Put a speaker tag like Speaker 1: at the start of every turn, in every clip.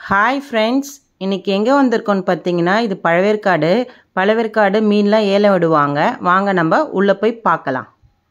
Speaker 1: hi friends இன்றைக்கி எங்கே வந்திருக்கோன்னு பார்த்தீங்கன்னா இது பழவேற்காடு பழவேற்காடு மீன்லாம் ஏலம் விடுவாங்க வாங்க நம்ம உள்ளே போய் பார்க்கலாம்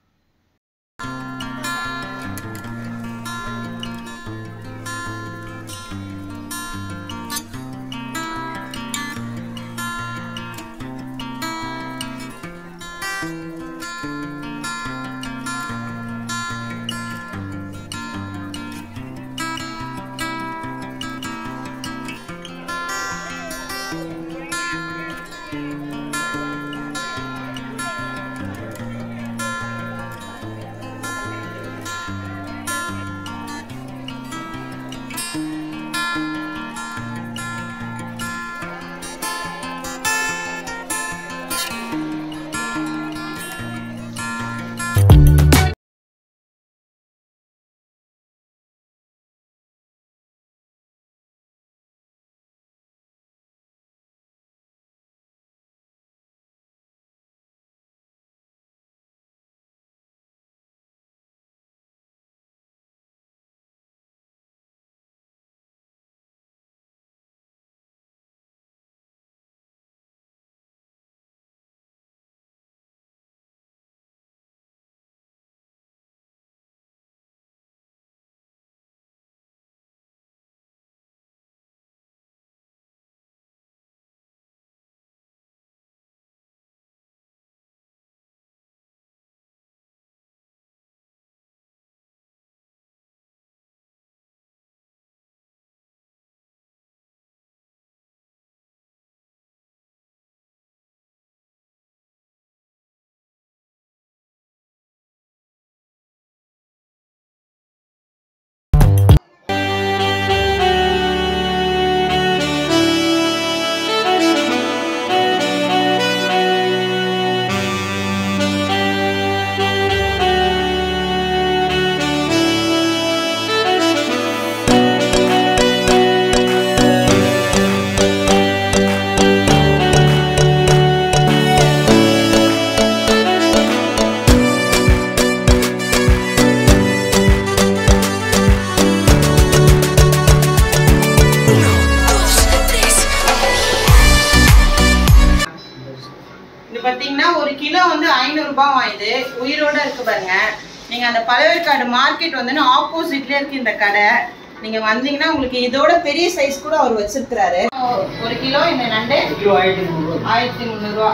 Speaker 1: இது பார்த்தீங்கன்னா ஒரு கிலோ வந்து ஐநூறுரூபா வாங்குது உயிரோட இருக்கு பாருங்க நீங்க அந்த பழவேற்காடு மார்க்கெட் வந்து ஆப்போசிட்ல இருக்கு இந்த கடை நீங்க வந்தீங்கன்னா உங்களுக்கு இதோட பெரிய சைஸ் கூட அவர் வச்சிருக்கிறாரு ஒரு கிலோ இந்த நண்டு
Speaker 2: கிலோ ஆயிரத்தி முந்நூறுவா
Speaker 1: ஆயிரத்தி முந்நூறுரூவா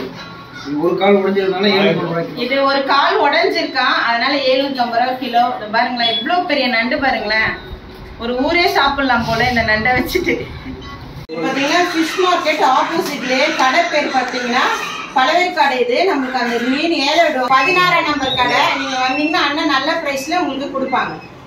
Speaker 2: ஒரு கால் உடைஞ்சதுனால ஏழு ரூபாய்க்கு
Speaker 1: இது ஒரு கால் உடைஞ்சிருக்கான் அதனால எழுநூத்தி ஐம்பது ரூபா கிலோ இது பாருங்களேன் எவ்வளவு பெரிய நண்டு பாருங்களேன் ஒரு ஊரே சாப்பிடலாம் போல இந்த நண்டை வச்சுட்டு இது பாத்தீங்கன்னா ஃபிஷ் மார்க்கெட் ஆப்போசிட்லயே கடை பேர் பாத்தீங்கன்னா பழவேற்காடு இது நம்மளுக்கு அந்த மீன் ஏழை விடுவோம் பதினாறாம் நம்பர் கடை நீங்க வந்தீங்கன்னா அண்ணன் நல்ல பிரைஸ்ல உங்களுக்கு கொடுப்பாங்க